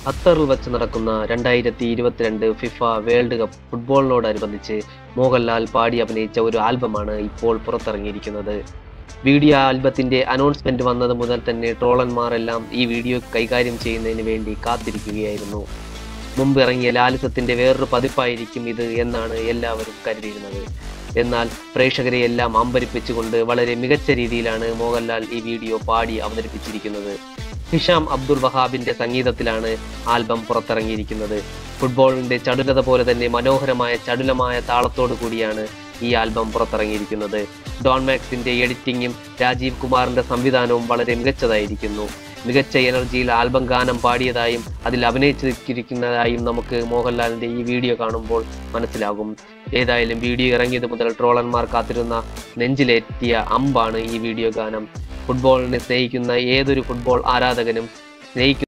ഖത്തറിൽ വെച്ച് നടക്കുന്ന രണ്ടായിരത്തി ഇരുപത്തിരണ്ട് ഫിഫ വേൾഡ് കപ്പ് ഫുട്ബോളിനോടനുബന്ധിച്ച് മോഹൻലാൽ പാടി അഭിനയിച്ച ഒരു ആൽബമാണ് ഇപ്പോൾ പുറത്തിറങ്ങിയിരിക്കുന്നത് വീഡിയോ ആൽബത്തിന്റെ അനൗൺസ്മെന്റ് വന്നത് മുതൽ തന്നെ ട്രോളന്മാരെല്ലാം ഈ വീഡിയോ കൈകാര്യം ചെയ്യുന്നതിന് വേണ്ടി കാത്തിരിക്കുകയായിരുന്നു മുമ്പ് ഇറങ്ങിയ ലാലിസത്തിന്റെ വേറൊരു പതിപ്പായിരിക്കും ഇത് എന്നാണ് എല്ലാവരും കരുതിയിരുന്നത് എന്നാൽ പ്രേക്ഷകരെ എല്ലാം അമ്പരിപ്പിച്ചുകൊണ്ട് വളരെ മികച്ച രീതിയിലാണ് മോഹൻലാൽ ഈ വീഡിയോ പാടി അവതരിപ്പിച്ചിരിക്കുന്നത് ഹിഷാം അബ്ദുൾ വഹാബിന്റെ സംഗീതത്തിലാണ് ആൽബം പുറത്തിറങ്ങിയിരിക്കുന്നത് ഫുട്ബോളിന്റെ ചടുലത പോലെ തന്നെ മനോഹരമായ ചടുലമായ താളത്തോടു കൂടിയാണ് ഈ ആൽബം പുറത്തിറങ്ങിയിരിക്കുന്നത് ഡോൺ മാക്സിന്റെ എഡിറ്റിംഗും രാജീവ് കുമാറിന്റെ സംവിധാനവും വളരെ മികച്ചതായിരിക്കുന്നു മികച്ച എനർജിയിൽ ആൽബം ഗാനം പാടിയതായും അതിൽ അഭിനയിച്ചിരിക്കുന്നതായും നമുക്ക് മോഹൻലാലിന്റെ ഈ വീഡിയോ കാണുമ്പോൾ മനസ്സിലാകും ഏതായാലും വീഡിയോ ഇറങ്ങിയത് മുതൽ ട്രോളന്മാർ കാത്തിരുന്ന നെഞ്ചിലേറ്റിയ അമ്പാണ് ഈ വീഡിയോ ഗാനം ഫുട്ബോളിനെ സ്നേഹിക്കുന്ന ഏതൊരു ഫുട്ബോൾ ആരാധകനും സ്നേഹിക്കുന്ന